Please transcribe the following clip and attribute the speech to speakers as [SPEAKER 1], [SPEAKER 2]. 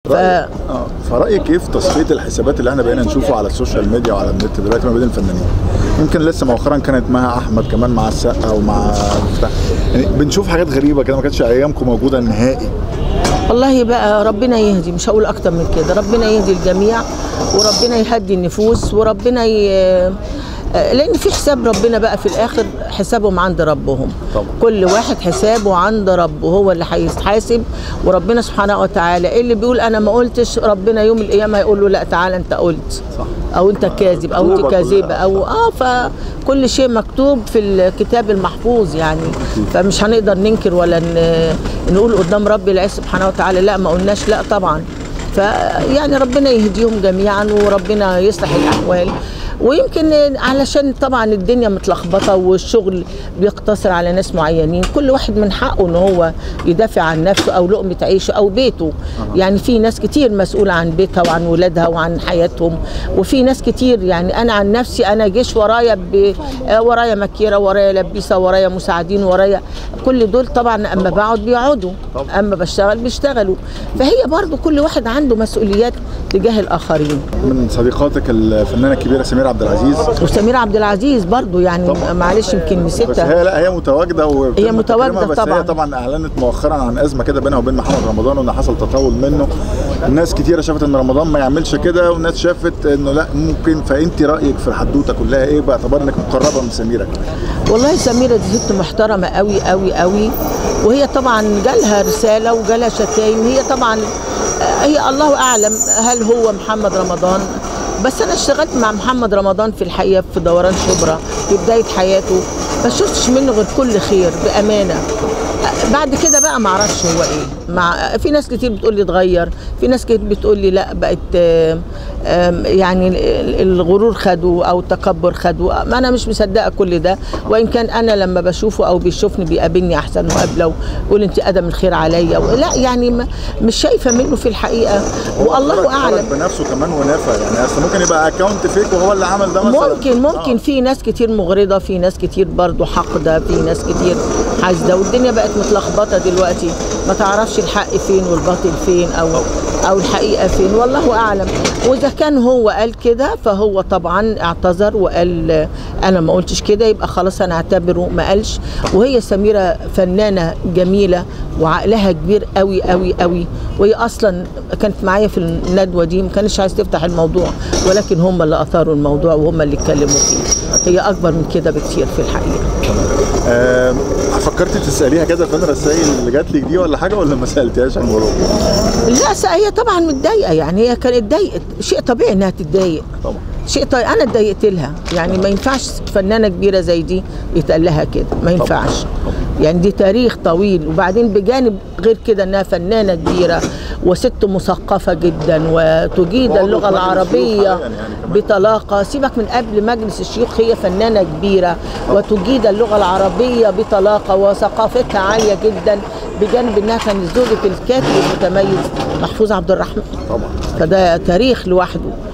[SPEAKER 1] ف...
[SPEAKER 2] آه، فرأيك ايه في تصفية الحسابات اللي احنا بقينا نشوفه على السوشيال ميديا وعلى النت دلوقتي ما بين الفنانين يمكن لسه مؤخرا كانت مها احمد كمان مع السقا ومع بتاع. يعني بنشوف حاجات غريبه كده ما كانتش ايامكم موجوده نهائي
[SPEAKER 1] والله بقى ربنا يهدي مش هقول اكتر من كده ربنا يهدي الجميع وربنا يهدي النفوس وربنا ي... لان في حساب ربنا بقى في الاخر حسابهم عند ربهم
[SPEAKER 2] طبعا.
[SPEAKER 1] كل واحد حسابه عند ربه هو اللي هيتحاسب وربنا سبحانه وتعالى اللي بيقول انا ما قلتش ربنا يوم القيامه هيقول له لا تعالى انت قلت
[SPEAKER 2] صح.
[SPEAKER 1] او انت كاذب او انت
[SPEAKER 2] مكتوبة
[SPEAKER 1] كاذبه
[SPEAKER 2] كلها.
[SPEAKER 1] او اه فكل شيء مكتوب في الكتاب المحفوظ يعني فمش هنقدر ننكر ولا ن- نقول قدام ربي العز سبحانه وتعالى لا ما قلناش لا طبعا فيعني ربنا يهديهم جميعا وربنا يصلح الاحوال ويمكن علشان طبعا الدنيا متلخبطه والشغل بيقتصر على ناس معينين كل واحد من حقه ان هو يدافع عن نفسه او لقمه عيشه او بيته يعني في ناس كتير مسؤوله عن بيتها وعن ولادها وعن حياتهم وفي ناس كتير يعني انا عن نفسي انا جيش ورايا ب... آه، ورايا مكيره ورايا لبيسه ورايا مساعدين ورايا كل دول طبعا اما بقعد بيقعدوا
[SPEAKER 2] طبعا.
[SPEAKER 1] اما بشتغل بيشتغلوا فهي برضو كل واحد عنده مسؤوليات تجاه الاخرين
[SPEAKER 2] من صديقاتك الفنانه الكبيره سمير عبد العزيز
[SPEAKER 1] وسمير عبد العزيز برضو يعني
[SPEAKER 2] طبعا.
[SPEAKER 1] معلش يمكن
[SPEAKER 2] بس
[SPEAKER 1] نسيتها
[SPEAKER 2] هي لا هي متواجده وبتم
[SPEAKER 1] هي متواجدة
[SPEAKER 2] تكريمها، بس
[SPEAKER 1] طبعاً.
[SPEAKER 2] هي طبعا اعلنت مؤخرا عن ازمه كده بينها وبين محمد رمضان وان حصل تطاول منه الناس كتيره شافت ان رمضان ما يعملش كده والناس شافت انه لا ممكن فانت رايك في الحدوته كلها ايه باعتبار انك مقربه من سميره كمان
[SPEAKER 1] والله سميرة دي ست محترمة قوي قوي قوي وهي طبعا جالها رسالة وجالها شتايم هي طبعا آه، هي الله أعلم هل هو محمد رمضان بس أنا اشتغلت مع محمد رمضان في الحقيقة في دوران شبرا في بداية حياته ما شفتش منه غير كل خير بأمانة آه، بعد كده بقى ما اعرفش هو ايه مع في ناس كتير بتقول لي اتغير في ناس كتير بتقول لي لا بقت آم، آم، يعني ال- الغرور خده او التكبر خده ما انا مش مصدقه كل ده وان كان انا لما بشوفه او بيشوفني بيقابلني احسن مقابله ويقول انت ادم الخير عليا و- لا يعني ما- مش شايفه منه في الحقيقه والله
[SPEAKER 2] خرج-
[SPEAKER 1] اعلم
[SPEAKER 2] خرج بنفسه كمان ونافى يعني اصل ممكن يبقى اكونت فيك وهو اللي عمل ده مثلا
[SPEAKER 1] ممكن ممكن
[SPEAKER 2] آه.
[SPEAKER 1] في ناس كتير مغرضه في ناس كتير برضو حاقده في ناس كتير حاسده والدنيا بقت متلخبطه دلوقتي ما تعرفش الحق فين والباطل فين او او الحقيقه فين والله اعلم واذا كان هو قال كده فهو طبعا اعتذر وقال آه، انا ما قلتش كده يبقى خلاص انا اعتبره ما قالش وهي سميره فنانه جميله وعقلها كبير قوي قوي قوي وهي اصلا كانت معايا في الندوه دي ما كانتش عايز تفتح الموضوع ولكن هم اللي اثاروا الموضوع وهم اللي اتكلموا فيه هي اكبر من كده بكتير في الحقيقه
[SPEAKER 2] آه فكرت تساليها كده فين الرسائل اللي جات لك دي ولا حاجه ولا ما سالتهاش عن الموضوع
[SPEAKER 1] لا س- هي طبعا متضايقه يعني هي كانت اتضايقت شيء طبيعي انها تتضايق
[SPEAKER 2] طبعا
[SPEAKER 1] شيء طيب انا اتضايقت لها يعني ما ينفعش فنانه كبيره زي دي يتقال لها كده ما ينفعش يعني دي تاريخ طويل وبعدين بجانب غير كده انها فنانه كبيره وست مثقفه جدا وتجيد
[SPEAKER 2] وعضو
[SPEAKER 1] اللغه
[SPEAKER 2] في مجلس
[SPEAKER 1] العربيه
[SPEAKER 2] الشيوخ حالياً يعني كمان.
[SPEAKER 1] بطلاقه سيبك من قبل مجلس الشيوخ هي فنانه كبيره وتجيد اللغه العربيه بطلاقه وثقافتها عاليه جدا بجانب انها كانت زوجة الكاتب المتميز محفوظ عبد الرحمن
[SPEAKER 2] طبعا
[SPEAKER 1] فده تاريخ لوحده